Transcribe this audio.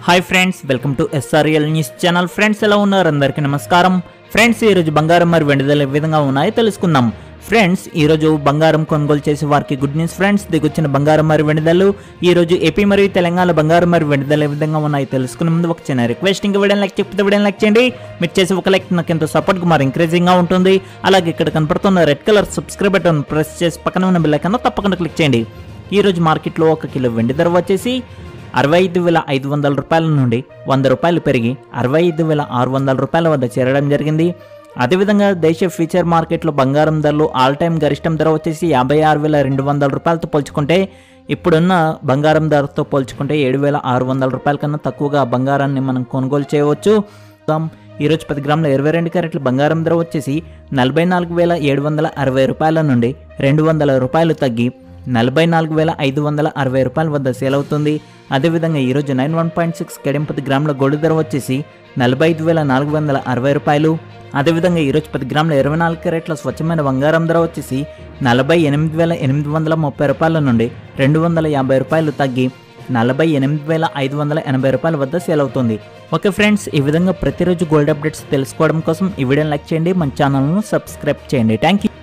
hi friends welcome to SRL news channel friends ఎలా ఉన్నారు అందరికీ నమస్కారం ఫ్రెండ్స్ ఈరోజు బంగారం మరి వెండిదలు ఏ విధంగా ఉన్నాయో తెలుసుకుందాం ఫ్రెండ్స్ ఈరోజు బంగారం కొనుగోలు చేసే వారికి గుడ్ న్యూస్ ఫ్రెండ్స్ దిగొచ్చిన బంగారం మరి వెండిదలు ఈ రోజు ఏపీ మరియు తెలంగాణ బంగారం మరి వెండిదలు ఏ విధంగా ఉన్నాయో తెలుసుకునే ముందు ఒక చిన్న రిక్వెస్ట్ ఇంకా వీడియో లైక్ చెప్తే వీడియో లైక్ చేయండి మీరు చేసే ఒక లైక్ నాకు ఎంతో సపోర్ట్ మరి ఎంకరేజింగ్ గా ఉంటుంది అలాగే ఇక్కడ కనపడుతున్న red colour subscribe button press చేసి పక్కన ఉన్న బెల్ ఐకాన్ తప్పకుండా క్లిక్ చేయండి ఈ రోజు మార్కెట్లో ఒక కిలో వెండి ధర వచ్చేసి అరవై ఐదు వేల ఐదు వందల రూపాయల నుండి వంద రూపాయలు పెరిగి అరవై ఐదు వేల ఆరు వందల రూపాయల వద్ద చేరడం జరిగింది అదేవిధంగా దేశ ఫ్యూచర్ మార్కెట్లో బంగారం ధరలు ఆల్ టైమ్ గరిష్టం ధర వచ్చేసి యాభై ఆరు వేల రెండు వందల రూపాయలతో పోల్చుకుంటే ఇప్పుడున్న బంగారం ధరతో పోల్చుకుంటే ఏడు వేల ఆరు వందల రూపాయల కన్నా తక్కువగా బంగారాన్ని మనం కొనుగోలు చేయవచ్చు ఈరోజు పది గ్రాముల ఇరవై రెండు క్యారెట్ల బంగారం ధర వచ్చేసి నలభై నాలుగు వేల ఏడు వందల అరవై రూపాయల నుండి రెండు వందల రూపాయలు తగ్గి నలభై నాలుగు వేల ఐదు వందల అరవై రూపాయల వద్ద సేల్ అవుతుంది అదేవిధంగా ఈరోజు నైన్ వన్ పాయింట్ సిక్స్ కెడిం పది గ్రాముల గోల్డ్ ధర వచ్చేసి నలభై ఐదు వేల నాలుగు వందల అరవై రూపాయలు అదేవిధంగా ఈరోజు పది గ్రాముల ఇరవై నాలుగు క్యారెట్ల స్వచ్ఛమైన బంగారం ధర వచ్చేసి నలభై ఎనిమిది వేల ఎనిమిది వందల ముప్పై రూపాయల నుండి రెండు వందల యాభై రూపాయలు తగ్గి నలభై ఎనిమిది వేల ఐదు వందల ఎనభై రూపాయల వద్ద సేల్ అవుతుంది ఓకే ఫ్రెండ్స్ ఈ విధంగా ప్రతిరోజు గోల్డ్ అప్డేట్స్ తెలుసుకోవడం కోసం ఈ వీడియోని లైక్ చేయండి మన ఛానల్ను సబ్స్క్రైబ్ చేయండి థ్యాంక్ యూ